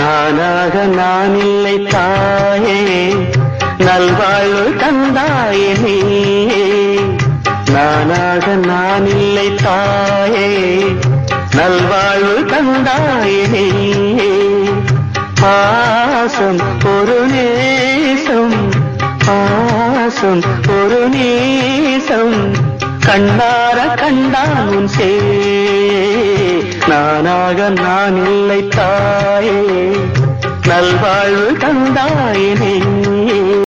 நானாக நான் இல்லை தாயே நல்வாழ்வு தந்தாயே நீயே நானாக நான் இல்லை தாயே நல்வாழ்வு தந்தாயே நீயே பாசம் ஒரு நேசம் பாசம் ஒரு நேசம் கண்ணார கண்டான் உன் சே நானாக நான் இல்லை தாயே நல்வாழ்வு தந்தாயே நீ